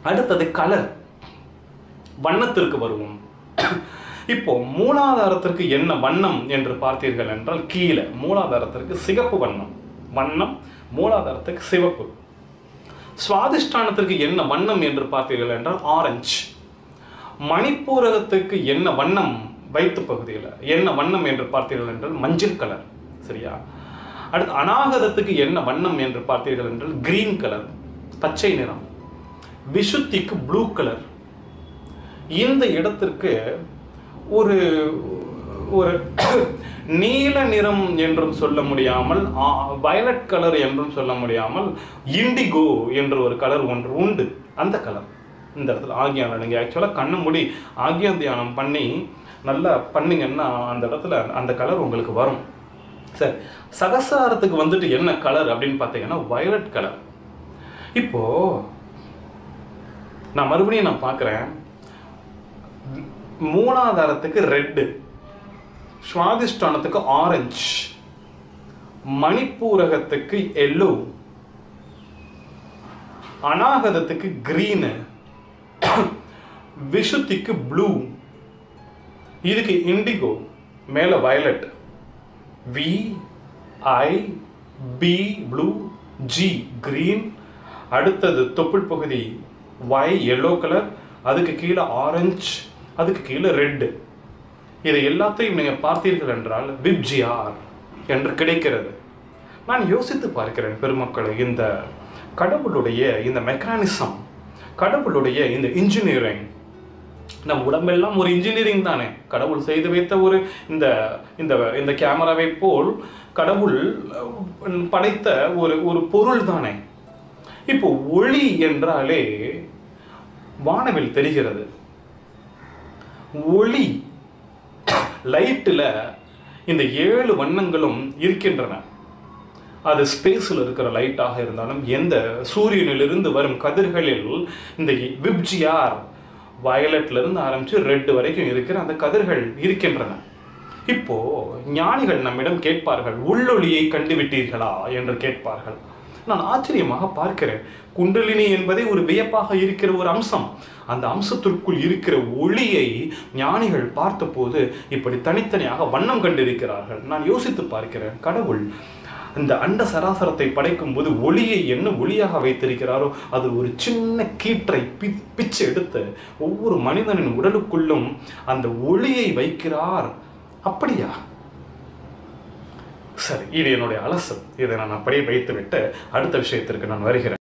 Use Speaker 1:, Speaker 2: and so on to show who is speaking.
Speaker 1: அடுத்தது கலர் வண்ணத்திற்கு வருவோம் இப்போ மூலாதாரத்திற்கு என்ன வண்ணம் என்று பார்த்தீர்கள் என்றால் கீழே மூலாதாரத்திற்கு சிகப்பு வண்ணம் வண்ணம் மூலாதாரத்துக்கு சிவப்பு சுவாதிஷ்டானத்திற்கு என்ன வண்ணம் என்று பார்த்தீர்கள் என்றால் ஆரஞ்சு மணிப்பூரகத்துக்கு என்ன வண்ணம் வயிற்று பகுதியில் என்ன வண்ணம் என்று பார்த்தீர்கள் என்றால் மஞ்சள் கலர் சரியா அடுத்து அநாகதத்துக்கு என்ன வண்ணம் என்று பார்த்தீர்கள் என்றால் கிரீன் கலர் பச்சை நிறம் விசுத்திக்கு ப்ளூ கலர் இந்த இடத்திற்கு ஒரு ஒரு நீல நிறம் என்றும் சொல்ல முடியாமல் வயலட் கலர் என்றும் சொல்ல முடியாமல் இண்டிகோ என்ற ஒரு கலர் ஒன்று உண்டு அந்த கலர் இந்த இடத்துல ஆகியானம் நீங்கள் ஆக்சுவலாக கண்ணு மூடி ஆகிய தியானம் பண்ணி நல்லா பண்ணீங்கன்னா அந்த இடத்துல அந்த கலர் உங்களுக்கு வரும் சரி சகசாரத்துக்கு வந்துட்டு என்ன கலர் அப்படின்னு பார்த்தீங்கன்னா வயலட் கலர் இப்போ நான் மறுபடியும் நான் பார்க்குறேன் மூலாதாரத்துக்கு ரெட்டு சுவாதிஷ்டானத்துக்கு ஆரஞ்சு மணிப்பூரகத்துக்கு எல்லோ அநாகதத்துக்கு கிரீனு விஷுத்திக்கு ப்ளூ இதுக்கு இண்டிகோ மேலே violet V I B blue G green அடுத்தது தொப்புள் பகுதி ஒய் எல்லோ கலர் அதுக்கு கீழே ஆரஞ்சு அதுக்கு கீழே ரெட்டு இதை எல்லாத்தையும் நீங்கள் பார்த்தீர்கள் என்றால் விப்ஜிஆர் என்று கிடைக்கிறது நான் யோசித்து பார்க்கிறேன் பெருமக்களை இந்த கடவுளுடைய இந்த மெக்கானிசம் கடவுளுடைய இந்த இன்ஜினியரிங் நம் உடம்பெல்லாம் ஒரு இன்ஜினியரிங் தானே கடவுள் செய்து வைத்த ஒரு இந்த இந்த இந்த கேமராவை போல் கடவுள் அஹ், படைத்த ஒரு ஒரு பொருள் தானே இப்போ ஒளி என்றாலே வானவில் தெரிகிறது ஒளி லைட்டில் இந்த ஏழு வண்ணங்களும் இருக்கின்றன அது ஸ்பேஸில் இருக்கிற லைட்டாக இருந்தாலும் எந்த சூரியனிலிருந்து வரும் கதிர்களில் இந்த விப்ஜிஆர் வயலட்ல இருந்து ஆரம்பிச்சு ரெட் வரைக்கும் இருக்கிற அந்த கதிர்கள் இருக்கின்றன இப்போ ஞானிகள் நம்மிடம் கேட்பார்கள் உள்ளொளியை கண்டுவிட்டீர்களா என்று கேட்பார்கள் நான் ஆச்சரியமாக பார்க்கிறேன் குண்டலினி என்பதே ஒரு வியப்பாக இருக்கிற ஒரு அம்சம் அந்த அம்சத்திற்குள் இருக்கிற ஒளியை ஞானிகள் பார்த்தபோது இப்படி தனித்தனியாக வண்ணம் கண்டிருக்கிறார்கள் நான் யோசித்து பார்க்கிறேன் கடவுள் இந்த அண்ட சராசரத்தை படைக்கும் போது ஒளியை என்ன ஒளியாக வைத்திருக்கிறாரோ அது ஒரு சின்ன கீற்றை பி பிச்சு எடுத்து ஒவ்வொரு மனிதனின் உடலுக்குள்ளும் அந்த ஒளியை வைக்கிறார் அப்படியா சரி இது என்னுடைய அலசல் இதை நான் அப்படியே வைத்துவிட்டு அடுத்த விஷயத்திற்கு நான் வருகிறேன்